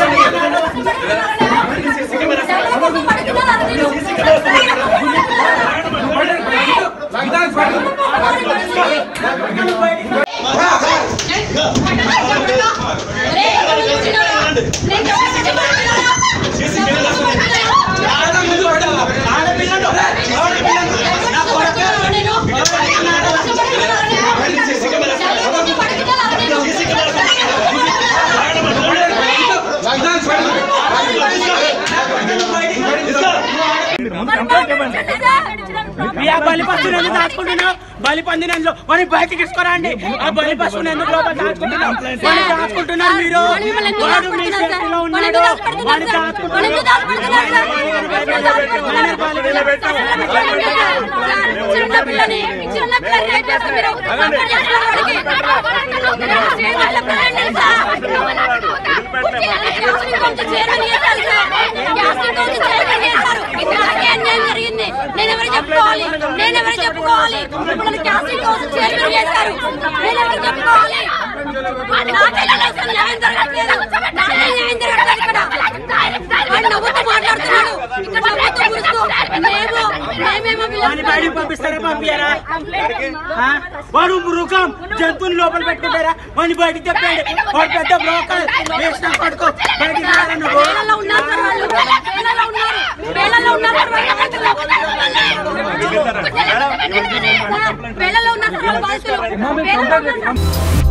ఆ బలి పశువుని ఎందుకు దాచుకుంటున్నావు బలి పందినంలో వాడిని బయటికి తీసుకురండి ఆ బలి పశువుని ఎందుకు లోపల దాచుకుంటున్నావు వాడిని దాచుకుంటున్నారు మీరు వాడు మీ చేతిలో ఉన్నాడు వాడిని దాచుకుంటున్నారు మైనర్ బాలికలు చిన్న పిల్లని చిన్న పిల్లని రేప్ చేస్తే మీరు కంపేర్ చేస్తున్నారు వాడికి. వాళ్ళ పిల్లని తెలుసా? గ్యాస్ నుంచి చైర్మన్ చేశారు సార్. గ్యాస్ నుంచి చైర్మన్ చేశారు. ఇది నాకే అన్యాయం జరిగింది. నేనెవరు చెప్పుకోవాలి నేనెవరు చెప్పుకోవాలి ఇప్పుడు గ్యాస్ కోసం చైర్మన్ చేశారు నేనెవరు చెప్పుకోవాలి నాకే అసలు న్యాయం జరగట్లేదు నాకే న్యాయం జరగట్లేదు ఇక్కడ వాడు నవ్వుతూ మాట్లాడుతున్నాడు ఇక్కడ నవ్వుతూ గురుస్తూ మేము మేమేమో వాడిని బయటికి పంపిస్తారా పంపించారా ఆ? వాడు మృగం జంతువుని లోపల పెట్టుకుంటారా వాడిని బయటికి తెప్పండి వాడు పెద్ద బ్రోకర్ వేసిన పడుకో బయటికి రారా నువ్వు వేలలో ఉన్నారు సార్ వాళ్ళు వేలలో ఉన్నారు వేలలో ఉన్నారు సార్ వాళ్ళు. వేలలో ఉన్నారు సార్ వాళ్ళ బాధితులు వేలలో ఉన్నారు